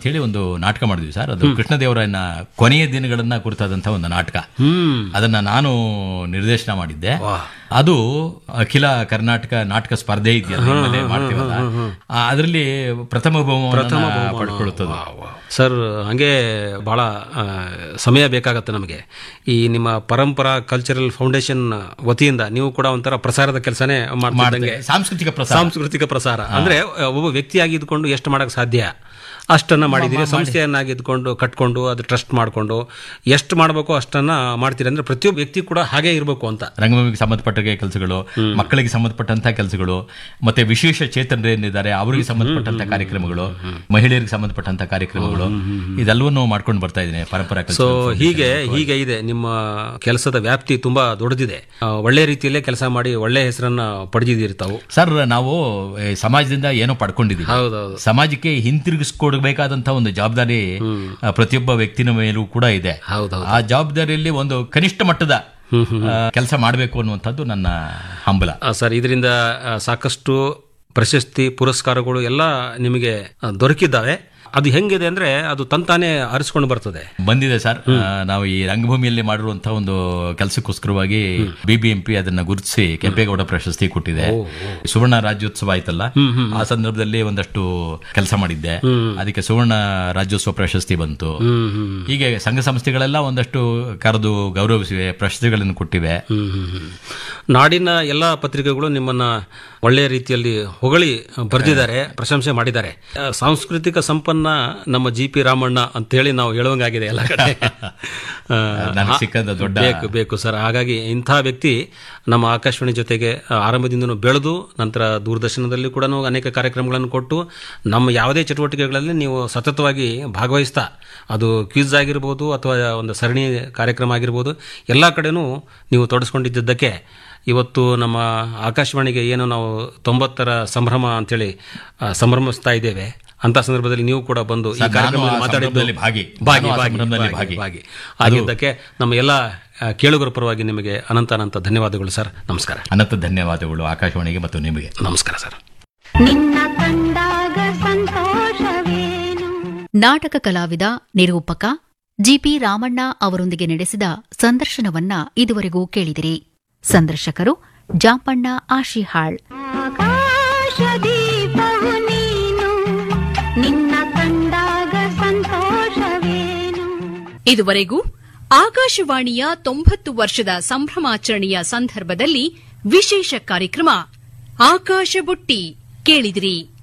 ಹೇಳಿ ಒಂದು ನಾಟಕ ಮಾಡಿದ್ವಿ ಸರ್ ಅದು ಕೃಷ್ಣದೇವರಾಯನ ಕೊನೆಯ ದಿನಗಳನ್ನ ಕುರಿತಾದಂತಹ ಒಂದು ನಾಟಕ ಹ್ಮ್ ಅದನ್ನ ನಾನು ನಿರ್ದೇಶನ ಮಾಡಿದ್ದೆ ಅದು ಅಖಿಲ ಕರ್ನಾಟಕ ನಾಟಕ ಸ್ಪರ್ಧೆ ಇದೆಯಲ್ಲ ನಿಮ್ಮಲ್ಲಿ ಮಾಡ್ತೀವಲ್ಲ ಅದರಲ್ಲಿ ಪ್ರಥಮ ಬಹುಮಾನ ಪಡ್ಕೊಳ್ಳುತ್ತದೆ ಸರ್ ಹಂಗೆ ಬಹಳ ಆ, ಸಮಯ ಬೇಕಾಗತ್ತೆ ನಮಗೆ ಈ ನಿಮ್ಮ ಪರಂಪರಾ ಕಲ್ಚರಲ್ ಫೌಂಡೇಶನ್ ವತಿಯಿಂದ ನೀವು ಕೂಡ ಒಂಥರ ಪ್ರಸಾರದ ಕೆಲಸನೇ ಮಾಡ್ತಿದ್ದಂಗೆ ಸಾಂಸ್ಕೃತಿಕ ಪ್ರಸಾರ ಸಾಂಸ್ಕೃತಿಕ ಪ್ರಸಾರ ಅಂದ್ರೆ ಒಬ್ಬ ವ್ಯಕ್ತಿಯಾಗಿ ಇದ್ಕೊಂಡು ಎಷ್ಟು ಮಾಡಕ್ ಸಾಧ್ಯ ಅಷ್ಟನ್ನ ಮಾಡಿದ್ದೀರಿ ಸಂಸ್ಥೆಯನ್ನಾಗಿ ಇದ್ಕೊಂಡು ಕಟ್ಕೊಂಡು ಅದು ಟ್ರಸ್ಟ್ ಮಾಡ್ಕೊಂಡು ಎಷ್ಟು ಮಾಡಬೇಕು ಅಷ್ಟನ್ನ ಮಾಡ್ತೀರಿ ಅಂದ್ರೆ ಪ್ರತಿಯೊಬ್ಬ ವ್ಯಕ್ತಿ ಕೂಡ ಹಾಗೆ ಇರಬೇಕು ಅಂತ ರಂಗಭೂಮಿಗೆ ಸಂಬಂಧಪಟ್ಟ ಕೆಲಸಗಳು ಮಕ್ಕಳಿಗೆ ಸಂಬಂಧಪಟ್ಟಂತ ಕೆಲಸಗಳು ಮತ್ತೆ ವಿಶೇಷ ಚೇತನರು ಏನಿದ್ದಾರೆ ಅವರಿಗೆ ಸಂಬಂಧಪಟ್ಟಂತ ಕಾರ್ಯಕ್ರಮಗಳು ಮಹಿಳೆಯರಿಗೆ ಸಂಬಂಧಪಟ್ಟಂತ ಕಾರ್ಯಕ್ರಮಗಳು ಇದೆಲ್ಲವನ್ನು ಮಾಡ್ಕೊಂಡು ಬರ್ತಾ ಇದ್ದೀನಿ ಪರಂಪರಾ ಸೊ ಕೆಲಸ ಹೀಗೆ ಹೀಗೆ ಇದೆ ನಿಮ್ಮ ಕೆಲಸದ ವ್ಯಾಪ್ತಿ ತುಂಬಾ ದೊಡ್ಡದಿದೆ ಆ, ಒಳ್ಳೆ ರೀತಿಯಲ್ಲೇ ಕೆಲಸ ಮಾಡಿ ಒಳ್ಳೆ ಹೆಸರನ್ನ ಪಡೆದಿದ್ದೀರಿ ತಾವು ಸರ್ ನಾವು ಏ, ಸಮಾಜದಿಂದ ಏನೋ ಪಡ್ಕೊಂಡಿದ್ದೀವಿ ಹೌದೌದು ಸಮಾಜಕ್ಕೆ ಹಿಂತಿರುಗಿಸ್ಕೊಡ್ಬೇಕಾದಂತ ಒಂದು ಜವಾಬ್ದಾರಿ ಆ, ಪ್ರತಿಯೊಬ್ಬ ವ್ಯಕ್ತಿನ ಮೇಲೂ ಕೂಡ ಇದೆ ಹೌದೌದು ಆ ಜವಾಬ್ದಾರಿಯಲ್ಲಿ ಒಂದು ಕನಿಷ್ಠ ಮಟ್ಟದ ಕೆಲಸ ಮಾಡಬೇಕು ಅನ್ನುವಂಥದ್ದು ನನ್ನ ಹಂಬಲ ಆ, ಸರ್ ಇದರಿಂದ ಆ, ಸಾಕಷ್ಟು ಪ್ರಶಸ್ತಿ ಪುರಸ್ಕಾರಗಳು ಎಲ್ಲ ನಿಮಗೆ ಆ, ದೊರಕಿದ್ದಾವೆ ಅದು ಹೆಂಗಿದೆ ಅಂದ್ರೆ ಅದು ತಂತಾನೆ ಅರಿಸ್ಕೊಂಡು ಬರ್ತದೆ ಬಂದಿದೆ ಸರ್ ಆ, ನಾವು ಈ ರಂಗಭೂಮಿಯಲ್ಲಿ ಮಾಡಿರುವಂತಹ ಒಂದು ಕೆಲಸಕ್ಕೋಸ್ಕರವಾಗಿ ಬಿಬಿಎಂಪಿ ಅದನ್ನ ಗುರುತಿಸಿ ಕೆಂಪೇಗೌಡ ಪ್ರಶಸ್ತಿ ಕೊಟ್ಟಿದೆ ಸುವರ್ಣ ರಾಜ್ಯೋತ್ಸವ ಆಯ್ತಲ್ಲ ಆ ಸಂದರ್ಭದಲ್ಲಿ ಒಂದಷ್ಟು ಕೆಲಸ ಮಾಡಿದ್ದೆ ಅದಕ್ಕೆ ಸುವರ್ಣ ರಾಜ್ಯೋತ್ಸವ ಪ್ರಶಸ್ತಿ ಬಂತು ಹ್ಮ್ ಹ್ಮ್ ಹೀಗೆ ಸಂಘ ಸಂಸ್ಥೆಗಳೆಲ್ಲ ಒಂದಷ್ಟು ಕರೆದು ಗೌರವಿಸಿವೆ ಪ್ರಶಸ್ತಿಗಳನ್ನು ಕೊಟ್ಟಿವೆ ಹ್ಮ್, ಹ್ಮ್, ಹ್ಮ್. ನಾಡಿನ ಎಲ್ಲ ಪತ್ರಿಕೆಗಳು ನಿಮ್ಮನ್ನ ಒಳ್ಳೆಯ ರೀತಿಯಲ್ಲಿ ಹೊಗಳಿ ಬರೆದಿದ್ದಾರೆ ಪ್ರಶಂಸೆ ಮಾಡಿದ್ದಾರೆ ಆ, ಸಾಂಸ್ಕೃತಿಕ ಸಂಪನ್ನ ನಮ್ಮ ಜಿ ಪಿ ರಾಮಣ್ಣ ಅಂತೇಳಿ ನಾವು ಹೇಳುವಂಗಾಗಿದೆ ಎಲ್ಲ ಕಡೆ ಆ, ನನಗೆ ಸಿಕ್ಕದ ದೊಡ್ಡ ಬೇಕು ಬೇಕು ಸರ್ ಹಾಗಾಗಿ ಇಂಥ ವ್ಯಕ್ತಿ ನಮ್ಮ ಆಕಾಶವಾಣಿ ಜೊತೆಗೆ ಆ, ಆರಂಭದಿಂದನೂ ಬೆಳೆದು ನಂತರ ದೂರದರ್ಶನದಲ್ಲಿ ಕೂಡ ಅನೇಕ ಕಾರ್ಯಕ್ರಮಗಳನ್ನು ಕೊಟ್ಟು ನಮ್ಮ ಯಾವುದೇ ಚಟುವಟಿಕೆಗಳಲ್ಲಿ ನೀವು ಸತತವಾಗಿ ಭಾಗವಹಿಸ್ತಾ ಅದು ಕ್ವಿಜ್ ಆಗಿರ್ಬೋದು ಅಥವಾ ಒಂದು ಸರಣಿ ಕಾರ್ಯಕ್ರಮ ಆಗಿರ್ಬೋದು ಎಲ್ಲ ಕಡೆನೂ ನೀವು ತೊಡಸ್ಕೊಂಡಿದ್ದಕ್ಕೆ ಇವತ್ತು ನಮ್ಮ ಆಕಾಶವಾಣಿಗೆ ಏನು ನಾವು ತೊಂಬತ್ತರ ಸಂಭ್ರಮ ಅಂತೇಳಿ ಆ, ಸಂಭ್ರಮಿಸ್ತಾ ಇದ್ದೇವೆ ಅಂತ ಸಂದರ್ಭದಲ್ಲಿ ನೀವು ಕೂಡ ಬಂದು ಈ ಸರ್, ನಾನು ಕಾರ್ಯಕ್ರಮದಲ್ಲಿ ಆ ಮಾತಾಡಿದ್ದು ಸಂಭ್ರಮದಲ್ಲಿ ಭಾಗಿ. ಭಾಗಿ ನಾನು ಆ ಭಾಗಿ ಸಂಭ್ರಮದಲ್ಲಿ ಭಾಗಿ ಭಾಗಿ. ಭಾಗಿ ಆಗಿದ್ದಕ್ಕೆ ನಮ್ಮ ಎಲ್ಲ ಆ, ಕೇಳುಗರ ಪರವಾಗಿ ನಿಮಗೆ ಅನಂತ ಅನಂತ ಧನ್ಯವಾದಗಳು ಸರ್ ನಮಸ್ಕಾರ ಅನಂತ ಧನ್ಯವಾದಗಳು ಆಕಾಶವಾಣಿಗೆ ಮತ್ತು ನಿಮಗೆ ನಮಸ್ಕಾರ ಸರ್ ನಿನ್ನ ಕಂಡಾಗ ಸಂತೋಷವೇನು ನಾಟಕ ಕಲಾವಿದ ನಿರೂಪಕ ಜಿಪಿ ರಾಮಣ್ಣ ಅವರೊಂದಿಗೆ ನಡೆಸಿದ ಸಂದರ್ಶನವನ್ನ ಇದುವರೆಗೂ ಕೇಳಿದಿರಿ ಸಂದರ್ಶಕರು ಜಾಂಪಣ್ಣ ಆಶಿಹಾಳ್ ಆಕಾಶ ದೀಪವು ನೀನು ನಿನ್ನ ಕಂಡಾಗ ಸಂತೋಷವೇನು ಇದುವರೆಗೂ ಆಕಾಶವಾಣಿಯ ತೊಂಬತ್ತು ವರ್ಷದ ಸಂಭ್ರಮಾಚರಣೆಯ ಸಂದರ್ಭದಲ್ಲಿ ವಿಶೇಷ ಕಾರ್ಯಕ್ರಮ ಆಕಾಶ ಬುಟ್ಟಿ ಕೇಳಿದಿರಿ